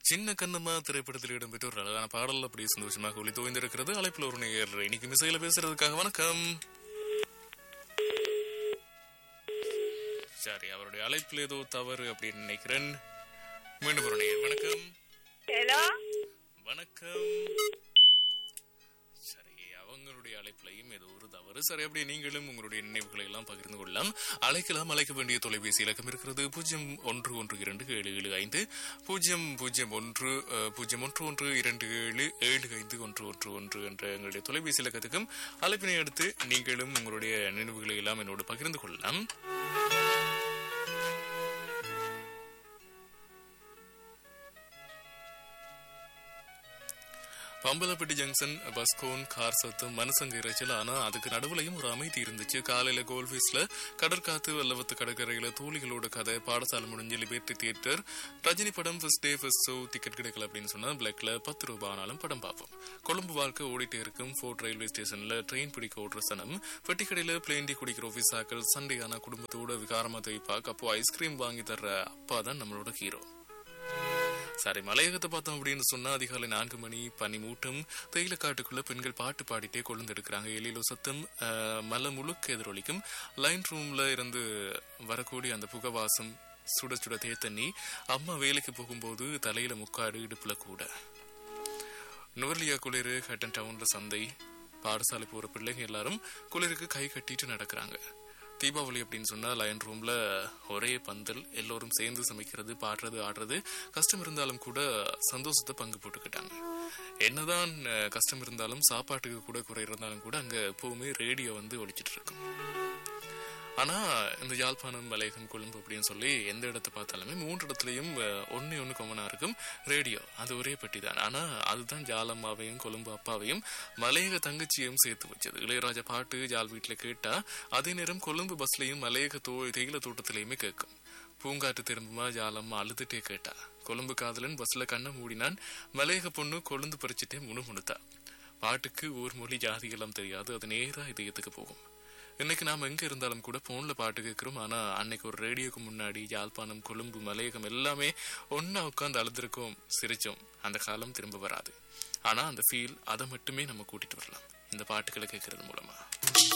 சின்ன கண்ணம்மா திரைப்படத்தில் இடம்பெற்ற ஒரு அழகான பாடல் அப்படி சந்தோஷமாக ஒளி தோய்ந்திருக்கிறது அழைப்பில் ஒரு நேயர் இன்னைக்கு மிசையில பேசுறதுக்காக வணக்கம் சரி அவருடைய அழைப்பில் ஏதோ தவறு அப்படின்னு நினைக்கிறேன் மீண்டும் ஒரு நேயர் வணக்கம் ஹலோ வணக்கம் சரி அவங்களுடைய அழைப்புலையும் ஏதோ ஒரு தவறு சரி அப்படியே நீங்களும் உங்களுடைய நினைவுகளை எல்லாம் பகிர்ந்து கொள்ளலாம் அழைக்கலாம் அழைக்க வேண்டிய தொலைபேசி இலக்கம் இருக்கிறது பூஜ்ஜியம் ஒன்று ஒன்று இரண்டு ஏழு ஏழு ஐந்து பூஜ்ஜியம் பூஜ்ஜியம் ஒன்று அஹ், பூஜ்ஜியம் ஒன்று ஒன்று இரண்டு ஏழு ஏழு ஐந்து ஒன்று ஒன்று ஒன்று என்ற எங்களுடைய தொலைபேசி இலக்கத்துக்கும் அழைப்பினை அடுத்து நீங்களும் உங்களுடைய நினைவுகளை எல்லாம் என்னோடு பகிர்ந்து கொள்ளலாம் பம்பலப்பட்டி ஜங்ஷன் பஸ்கோன் கார் சத்தம் மனசங்க இறைச்சல் ஆனா அதுக்கு நடுவுலையும் ஒரு அமைதி இருந்துச்சு காலையில கோல்ஃபீஸ்ல கடற்காத்து வல்லவத்து கடற்கரையில தோழிகளோட கதை பாடசாலை முடிஞ்சு லிபர்டி தியேட்டர் ரஜினி படம் first day first show ticket கிடைக்கல அப்படின்னு சொன்னா பிளாக்ல பத்து ரூபாய் ஆனாலும் படம் பார்ப்போம் கொழும்பு வாழ்க்கை ஓடிட்டே இருக்கும் ஃபோர்ட் ரயில்வே ஸ்டேஷன்ல ட்ரெயின் பிடிக்க ஓடுற சனம் பெட்டிக்கடையில பிளேன் டீ குடிக்கிற ஆஃபீஸாக்கள் சண்டே ஆனா குடும்பத்தோட விகாரமா தவிப்பாக்கு அப்போ ஐஸ்கிரீம் வாங்கி தர்ற அப்பா தான் நம்மளோட ஹீரோ சரி மலையகத்தை பார்த்தோம் அப்படின்னு சொன்னா அதிகாலை நான்கு மணி பனி மூட்டம் தேயில காட்டுக்குள்ள பெண்கள் பாட்டு பாடிட்டே கொழுந்தெடுக்கிறாங்க எழிலோ சத்தம் ஆஹ், மலை முழுக்க எதிரொலிக்கும் லைன் ரூம்ல இருந்து வரக்கூடிய அந்த புகவாசம் சுட சுட தேத்தண்ணி அம்மா வேலைக்கு போகும்போது தலையில முக்காடு இடுப்புல கூட நுவர்லியா குளிர் ஹட்டன் டவுன்ல சந்தை பாடசாலை போற பிள்ளைங்க எல்லாரும் குளிருக்கு கை கட்டிட்டு நடக்கிறாங்க தீபாவளி அப்படின்னு சொன்னா லயன் ரூம்ல ஒரே பந்தல் எல்லோரும் சேர்ந்து சமைக்கிறது பாடுறது ஆடுறது கஷ்டம் இருந்தாலும் கூட சந்தோஷத்தை பங்கு போட்டுக்கிட்டாங்க என்னதான் அஹ், கஷ்டம் இருந்தாலும் சாப்பாட்டுக்கு கூட குறை இருந்தாலும் கூட அங்க எப்பவுமே ரேடியோ வந்து ஒழிச்சிட்டு இருக்கும் ஆனா இந்த யாழ்ப்பாணம் மலையகம் கொழும்பு அப்படின்னு சொல்லி எந்த இடத்தை பார்த்தாலுமே மூன்று இடத்துலயும் அஹ், ஒண்ணே ஒண்ணு கொமனா இருக்கும் ரேடியோ அது ஒரே பெட்டி தான் ஆனா அதுதான் ஜாலம்மாவையும் கொழும்பு அப்பாவையும் மலையக தங்கச்சியையும் சேர்த்து வச்சது இளையராஜா பாட்டு ஜால் வீட்டுல கேட்டா அதே நேரம் கொழும்பு பஸ்லயும் மலையக தோ தேயிலை தோட்டத்திலயுமே கேட்கும் பூங்காட்டு திரும்புமா ஜாலம்மா அழுதுட்டே கேட்டா கொழும்பு காதலன் பஸ்ல கண்ணை மூடினான் மலையக பொண்ணு கொழுந்து பறிச்சுட்டே முணுமுணுத்தா பாட்டுக்கு ஊர் மொழி ஜாதிகளும் தெரியாது அது நேரா இதயத்துக்கு போகும் இன்னைக்கு நாம எங்க இருந்தாலும் கூட போன்ல பாட்டு கேட்கிறோம் ஆனா அன்னைக்கு ஒரு ரேடியோக்கு முன்னாடி யாழ்ப்பாணம் கொழும்பு மலையகம் எல்லாமே ஒன்னா உட்கார்ந்து அழுதுருக்கோம் சிரிச்சோம் அந்த காலம் திரும்ப வராது ஆனா அந்த ஃபீல் அதை மட்டுமே நம்ம கூட்டிட்டு வரலாம் இந்த பாட்டுகளை கேட்கறது மூலமா